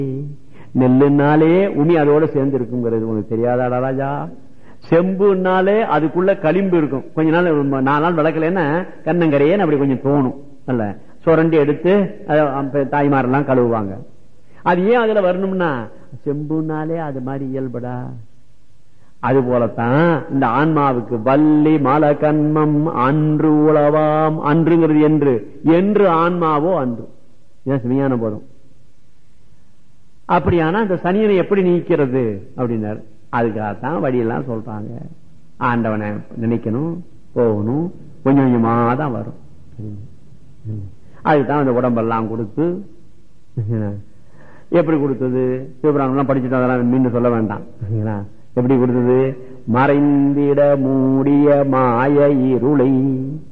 நெல்லுனாலே உமி அதோட சேர்ந்து இருக்குங்கிறது உனக்கு தெரியாதாடா ராஜா செம்புனாலே அதுக்குள்ள களிம்பு இருக்கும் கொஞ்ச நாள் நாலு நாள் விளக்கலன்னா கண்ணங்கரையேன்னு அப்படி கொஞ்சம் தோணும் அல்ல சுரண்டி எடுத்து அதை அப்ப தாய்மாரெல்லாம் கழுவுவாங்க அது ஏன் அதுல வரணும்னா செம்புனாலே அது மாதிரி இயல்படா அது போலத்தான் இந்த ஆன்மாவுக்கு வள்ளி மல கண்மம் அன்று உளவாம் அன்றுங்கிறது என்று என்று ஆன்மாவோ அன்று இதான் சுமையான போதும் அப்படியானா அந்த சனியனை எப்படி நீக்கிறது அப்படின்னாரு அதுக்காகத்தான் வழியெல்லாம் சொல்றாங்க ஆண்டவனை நினைக்கணும் போகணும் கொஞ்சம் கொஞ்சமா தான் வரும் அதுதான் அந்த உடம்பெல்லாம் கொடுத்து எப்படி கொடுத்தது சிவபிராணம் படிச்சுட்டு அதெல்லாம் மீண்டும் சொல்ல வேண்டாம் எப்படி கொடுத்தது மறைந்திட மூடிய மாய இருளை